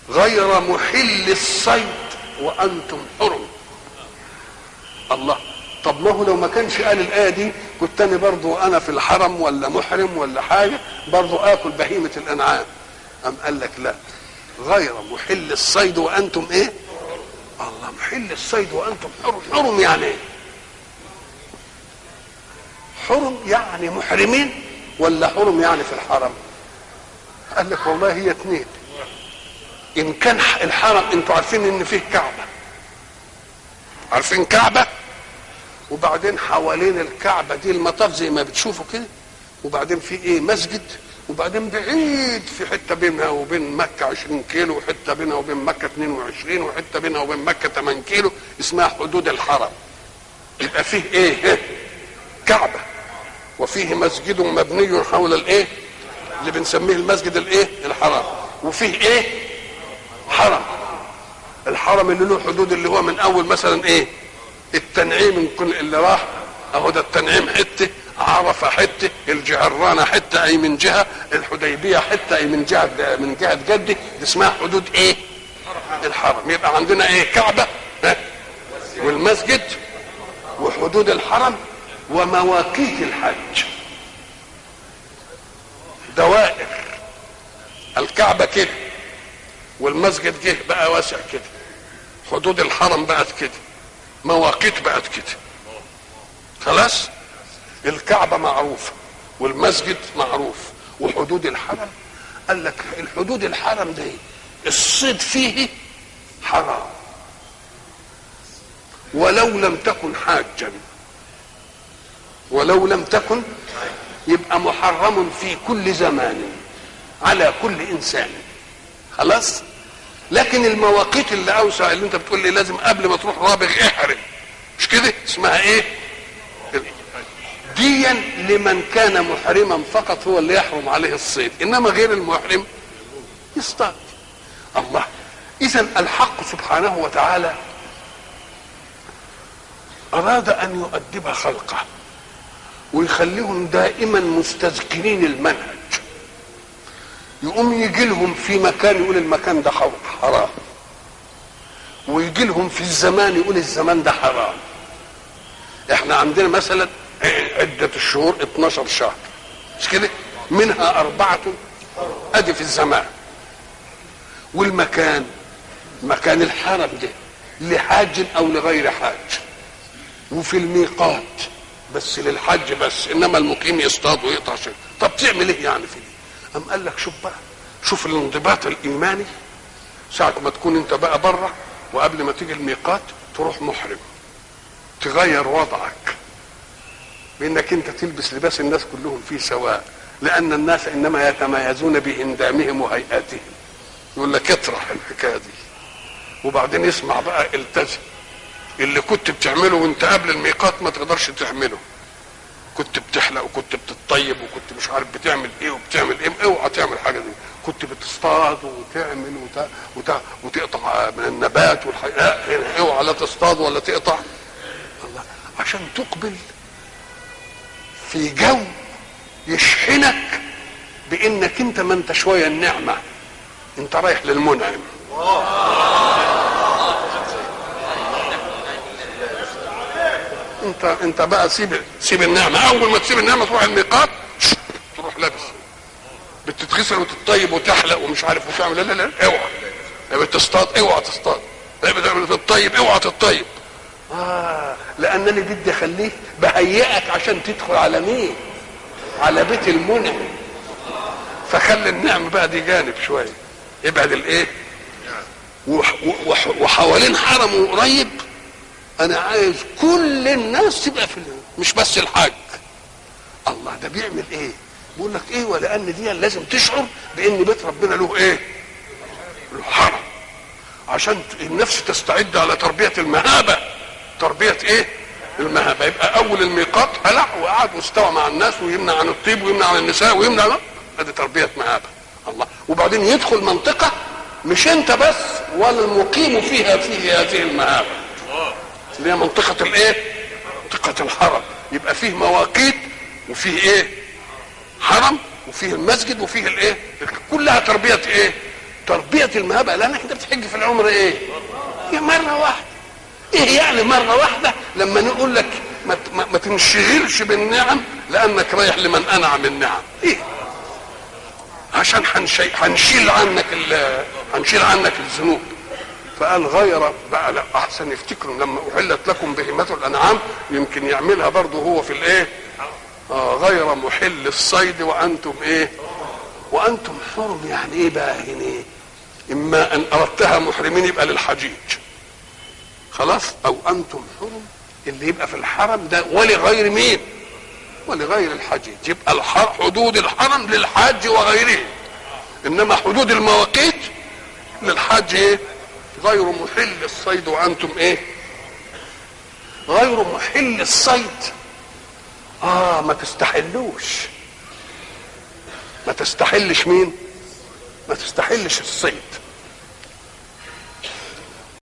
غير محل الصيد وانتم حرم الله طب ما هو لو ما كانش قال الايه دي كنت انا برضو انا في الحرم ولا محرم ولا حاجه برضو اكل بهيمه الانعام ام قال لك لا غير محل الصيد وانتم ايه الله محل الصيد وانتم حرم حرم يعني ايه حرم يعني محرمين ولا حرم يعني في الحرم قال لك والله هي اتنين ان كان الحرم انتوا عارفين ان فيه كعبه عارفين كعبه وبعدين حوالين الكعبه دي المطاف زي ما بتشوفوا كده وبعدين في ايه مسجد وبعدين بعيد في حته بينها وبين مكه 20 كيلو وحته بينها وبين مكه 22 وحته بينها وبين مكه 8 كيلو اسمها حدود الحرم يبقى فيه ايه كعبه وفيه مسجد مبني حول الايه اللي بنسميه المسجد الايه الحرام وفيه ايه حرم الحرم اللي له حدود اللي هو من اول مثلا ايه التنعيم من كل اللي راح اهو ده التنعيم حته عرفه حته الجعرانه حته اي من جهه الحديبيه حته اي من جهه من جهه جده دي اسمها حدود ايه الحرم يبقى عندنا ايه كعبه ها؟ والمسجد وحدود الحرم ومواقيت الحج دوائر الكعبة كده والمسجد جه بقى واسع كده حدود الحرم بقت كده مواقيت بقت كده خلاص الكعبة معروفة والمسجد معروف وحدود الحرم قال لك الحدود الحرم دي الصيد فيه حرام ولو لم تكن حاجا ولو لم تكن يبقى محرم في كل زمان على كل انسان خلاص لكن المواقيت اللي اوسع اللي انت بتقول لي لازم قبل ما تروح رابغ احرم مش كده اسمها ايه ديا لمن كان محرما فقط هو اللي يحرم عليه الصيد انما غير المحرم يصطاد الله اذا الحق سبحانه وتعالى اراد ان يؤدب خلقه ويخليهم دائما مستذكرين المنهج يقوم يجي لهم في مكان يقول المكان ده حرام ويجي لهم في الزمان يقول الزمان ده حرام احنا عندنا مثلا عدة الشهور 12 شهر مش كده منها أربعة أدي في الزمان والمكان مكان الحرم ده لحاج أو لغير حاج وفي الميقات بس للحج بس انما المقيم يصطاد ويقطع شيء طب تعمل ايه يعني في دي ام قال لك شوف بقى شوف الانضباط الايماني ساعة ما تكون انت بقى بره وقبل ما تيجي الميقات تروح محرم تغير وضعك بانك انت تلبس لباس الناس كلهم فيه سواء لان الناس انما يتميزون باندامهم وهيئاتهم يقول لك اطرح الحكايه دي وبعدين يسمع بقى التزم اللي كنت بتعمله وانت قبل الميقات ما تقدرش تعمله كنت بتحلق وكنت بتطيب وكنت مش عارف بتعمل ايه وبتعمل ايه اوعى تعمل حاجه دي كنت بتصطاد وتعمل وت... وت... وتقطع من النبات والحياه هنا اوعى لا تصطاد ولا تقطع الله عشان تقبل في جو يشحنك بانك انت ما انت شويه النعمه انت رايح للمنعم انت انت بقى سيب سيب النعمه اول ما تسيب النعمه تروح الميقات تروح لابس بتتغسل وتطيب وتحلق ومش عارف وتعمل لا لا لا اوعى بتصطاد اوعى تصطاد تطيب اوعى تطيب اه لانني بدي اخليك بهيئك عشان تدخل على مين على بيت المنعم فخلي النعم بقى دي جانب شويه ابعد الايه وحوالين حرمه قريب انا عايز كل الناس تبقى في مش بس الحاج الله ده بيعمل ايه بيقول لك ايه ولان دي لازم تشعر بان بيت ربنا له ايه له حرم عشان النفس تستعد على تربيه المهابه تربيه ايه المهابه يبقى اول الميقات قلع وقعد واستوى مع الناس ويمنع عن الطيب ويمنع عن النساء ويمنع ادي تربيه مهابه الله وبعدين يدخل منطقه مش انت بس ولا المقيم فيها فيه هذه المهابه اللي هي منطقة الايه؟ منطقة الحرم يبقى فيه مواقيت وفيه ايه؟ حرم وفيه المسجد وفيه الايه؟ كلها تربية ايه؟ تربيه المهابه لانك انت بتحج في العمر ايه هي مره واحده ايه يعني مره واحده لما نقول لك ما, ما, ما تنشغلش بالنعم لانك رايح لمن انعم النعم ايه عشان هنشي... هنشيل عنك ال... هنشيل عنك الذنوب فقال غير بقى لا احسن يفتكروا لما احلت لكم بهيمه الانعام يمكن يعملها برضه هو في الايه آه غير محل الصيد وانتم ايه وانتم حرم يعني ايه بقى هنا إيه؟ اما ان اردتها محرمين يبقى للحجيج خلاص او انتم حرم اللي يبقى في الحرم ده ولغير مين ولغير الحجيج يبقى الحر حدود الحرم للحاج وغيره انما حدود المواقيت للحاج ايه غير محل الصيد وانتم ايه غير محل الصيد اه ما تستحلوش ما تستحلش مين ما تستحلش الصيد